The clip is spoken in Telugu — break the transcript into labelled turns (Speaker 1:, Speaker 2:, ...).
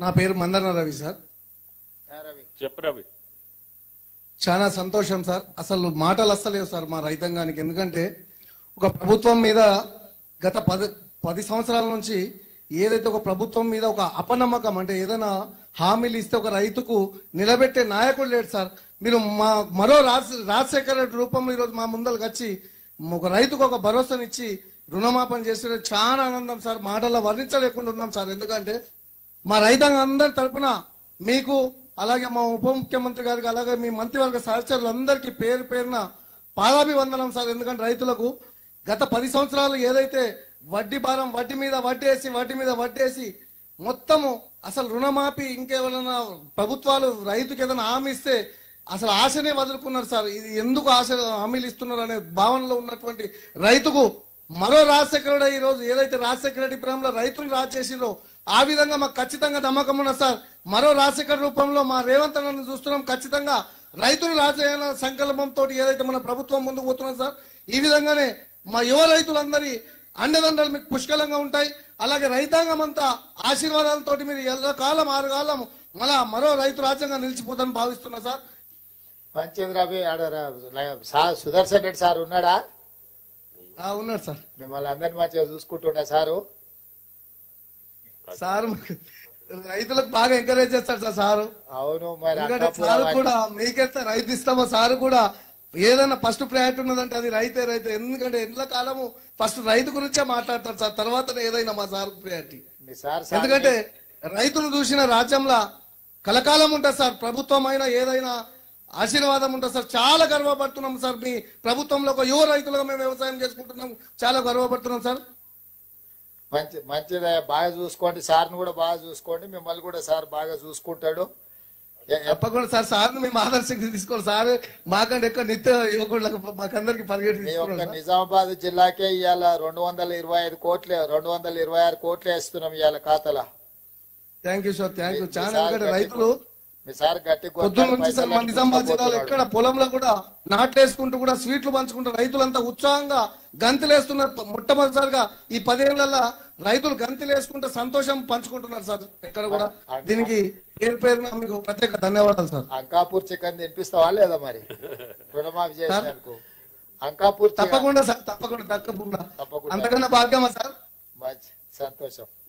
Speaker 1: నా పేరు మందన రవి సార్
Speaker 2: రవి
Speaker 3: చెప్పు రవి
Speaker 1: చాలా సంతోషం సార్ అసలు మాటలు వస్తలేవు సార్ మా రైతాంగానికి ఎందుకంటే ఒక ప్రభుత్వం మీద గత పది పది సంవత్సరాల నుంచి ఏదైతే ఒక ప్రభుత్వం మీద ఒక అపనమ్మకం అంటే ఏదైనా హామీలు ఇస్తే ఒక రైతుకు నిలబెట్టే నాయకుడు లేడు సార్ మీరు మా మరో రాజ్ రాజశేఖర రెడ్డి రూపంలో ఈరోజు మా ముందరకు వచ్చి ఒక రైతుకు ఒక భరోసానిచ్చి రుణమాపన చేసిన చాలా ఆనందం సార్ మాటల్లో వర్ణించలేకుండా ఉన్నాం సార్ ఎందుకంటే మా రైతాంగం అందరి తరపున మీకు అలాగే మా ఉప ముఖ్యమంత్రి గారికి అలాగే మీ మంత్రివర్గ సహచరులందరికీ పేరు పేరున పాదాభివందనం సార్ ఎందుకంటే రైతులకు గత పది సంవత్సరాలు ఏదైతే వడ్డీ భారం వడ్డీ మీద వడ్డేసి వడ్డీ మీద వడ్డేసి మొత్తము అసలు రుణమాఫీ ఇంకేమైనా ప్రభుత్వాలు రైతుకి ఏదైనా హామీ ఇస్తే అసలు ఆశనే వదులుకున్నారు సార్ ఇది ఎందుకు ఆశ హామీలు ఇస్తున్నారు అనే భావనలో ఉన్నటువంటి రైతుకు మరో రాజశేఖరుడు ఈ రోజు ఏదైతే రాజశేఖర రెడ్డి ప్రేమలో రైతులు రాజ్ చేసిందో ఆ విధంగా మాకు ఖచ్చితంగా నమ్మకం ఉన్న సార్ మరో రాజశేఖర రూపంలో మా రేవంత్ అన్నను చూస్తున్నాం ఖచ్చితంగా రైతులు రాజేయాల సంకల్పంతో ఏదైతే మన ప్రభుత్వం ముందుకు పోతున్నాం సార్ ఈ విధంగానే మా యువ రైతులందరి అండదండలు మీకు పుష్కలంగా ఉంటాయి అలాగే రైతాంగం అంతా ఆశీర్వాదాలతో మీరు ఎల్లకాలం ఆరు కాలం మళ్ళా మరో రైతు రాజ్యంగా నిలిచిపోతానని భావిస్తున్నా సార్
Speaker 2: మంచిది రవి ఆడ ర- సార్ సుదర్శన్ రెడ్డి సార్ ఉన్నాడా
Speaker 1: ఆ, ఉన్నాడు సార్
Speaker 2: మిమ్మల్ని అందరిని మంచిగా చూసుకుంటున్నా సారు
Speaker 1: సార్ మాకు రైతులకు బాగా ఎంకరేజ్ చేస్తాడు సార్ సారు
Speaker 2: అవును మరి
Speaker 1: ఎందుకంటే
Speaker 2: అక్కాపురం
Speaker 1: సార్
Speaker 2: వాటి-
Speaker 1: కూడా మీకెంత రైతు ఇస్తామో సార్ కూడా ఏదైనా ఫస్ట్ ప్రయారిటీ ఉన్నదంటే అది రైతే రైతే ఎందుకంటే ఎండ్ల కాలము ఫస్ట్ రైతు గురించే మాట్లాడతారు సార్ తర్వాత ఏదైనా మా సార్ ప్రయారిటీ
Speaker 2: మీ సార్ సార్
Speaker 1: ఎందుకంటే రైతులు చూసిన రాజ్యంలో కలకాలం ఉంటుంది సార్ ప్రభుత్వం అయినా ఏదైనా ఆశీర్వాదం ఉంటుంది సార్ చాలా గర్వపడుతున్నాం సార్ మీ ప్రభుత్వంలో ఒక యువ రైతులుగా మేము వ్యవసాయం చేసుకుంటున్నాం చాలా గర్వపడుతున్నాం సార్
Speaker 2: మంచి మంచిదే బాగా చూసుకోండి సార్ని కూడా బాగా చూసుకోండి మిమ్మల్ని కూడా సార్ బాగా చూసుకుంటాడు ఎ- ఎ-
Speaker 1: తప్పకుండా సార్ సార్ మేము ఆదర్శంగా తీసుకోవాలి సార్ మాకంటే ఎక్కువ నిత్య యువకులకు మాకందరికి పరిగెట్టి
Speaker 2: మీ యొక్క
Speaker 1: తీసుకున్నాం సార్.
Speaker 2: నిజామాబాద్ జిల్లాకే ఇవాళ రెండు వందల ఇరవై ఐదు కోట్లు రెండు వందల ఇరవై ఆరు కోట్లు వేస్తున్నాం ఇవాళ ఖాతాలో
Speaker 1: thank you sir thank you
Speaker 2: మీ
Speaker 1: చాలా
Speaker 2: సార్
Speaker 1: ఎందుకంటే
Speaker 2: గట్టి
Speaker 1: రైతులు
Speaker 2: మీ సార్ గట్టి
Speaker 1: పొద్దున్న నుంచి సార్ మన నిజామాబాద్ జిల్లాలో ఎక్కడ పొలంలో కూడా నాట్లేసుకుంటూ కూడా స్వీట్లు పంచుకుంటూ రైతులంతా ఉత్సాహంగా గంతులేస్తున్నారు మొట్టమొదటిసారిగా ఈ పదేళ్లలో రైతులు గంతులేసుకుంటూ సంతోషం పంచుకుంటున్నారు సార్ ఎక్కడ కూడా దీనికి పేరు పేరున మీకు ప్రత్యేక ధన్యవాదాలు సార్
Speaker 2: అంకాపూర్ చికెన్ తినిపిస్తావా లేదా మరి రుణమాఫీ చేసినందుకు అంకాపూర్ చికెన్
Speaker 1: తప్పకుండా సార్ తప్పకుండా తప్పకుండా
Speaker 2: తప్పకుండా.
Speaker 1: అంతకన్నా భాగ్యమా సార్
Speaker 2: మంచి సంతోషం